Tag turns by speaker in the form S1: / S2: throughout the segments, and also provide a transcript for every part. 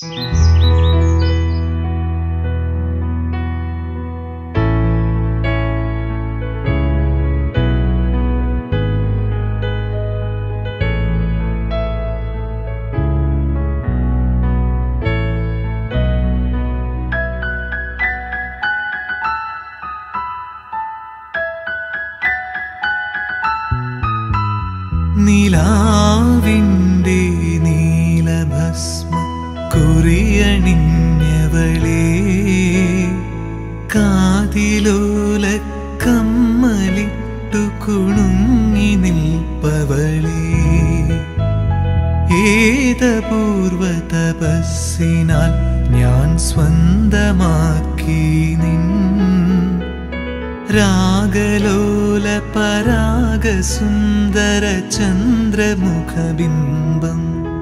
S1: നിലാവിൻ്റെ നീലഭസ്മ കുറിയണിഞ്ഞവളേ കാതിലോല കമ്മലിട്ടു കുണുങ്ങി നിൽപ്പവളേ ഏതപൂർവ തപസ്സിനാൽ ഞാൻ സ്വന്തമാക്കി നിൻ രാഗലോല പരാഗ സുന്ദര ചന്ദ്രമുഖബിംബം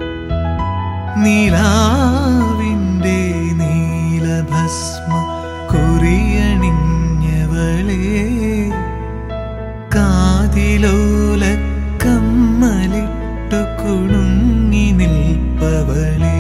S1: നീലാവിൻ്റെ നീലഭസ്മ കുറിയണിഞ്ഞവളേ കാതിലോല കമ്മലിട്ടു കുണുങ്ങി നിൽപ്പവളേ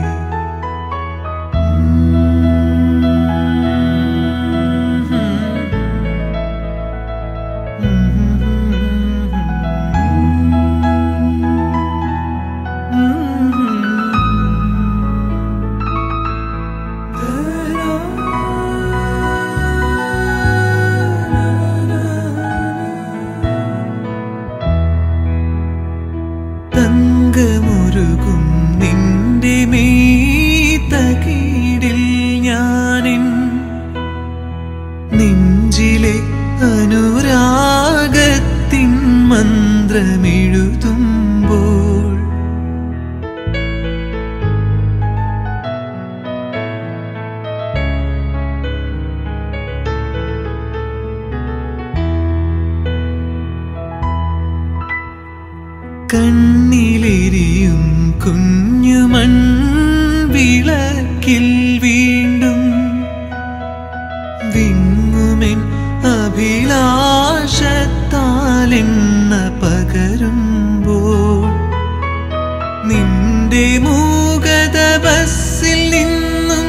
S1: തങ്കമുരുകും നിന്റെ മീതകീടിൽ ഞാനിൻ നെഞ്ചിലെ അനുരാഗത്തിൻ മന്ത്രമെഴുതുമ്പോൾ കണ്ണിലെരിയും കുഞ്ഞുമൺ വിളക്കിൽ വീണ്ടും വിങ്ങുമെൻ അഭിലാഷത്താലെണ്ണ പകരുമ്പോൾ നിന്റെ മൂകത ബസ്സിൽ നിന്നും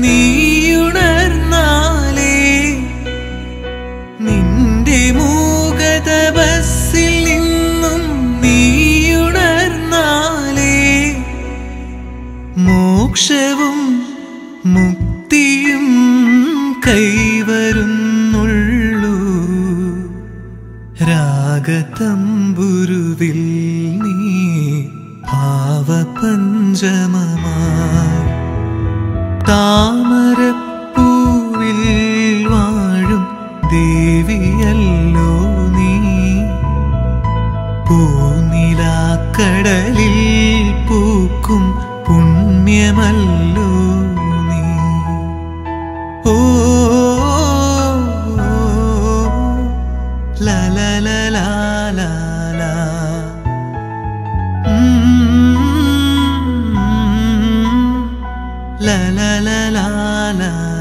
S1: നീയുണർന്നാലേ നിന്റെ മൂകത ബസ്സിൽ നിന്നും നീയുണർന്നാലേ മോക്ഷവും മുക്തിയും കൈവരുന്നുള്ളൂ രാഗതമ്പുരുവിൽ നീ ഭാവപഞ്ചമമായി താമരപ്പൂവിൽ വാഴും ദേവിയല്ലോ നീ പൂനിലാക്കടലിൽ പൂക്കും പുണ്യമല്ലോ നീ ഓ ല ല ല ല ല ല ഉം, ല ല ല ല ല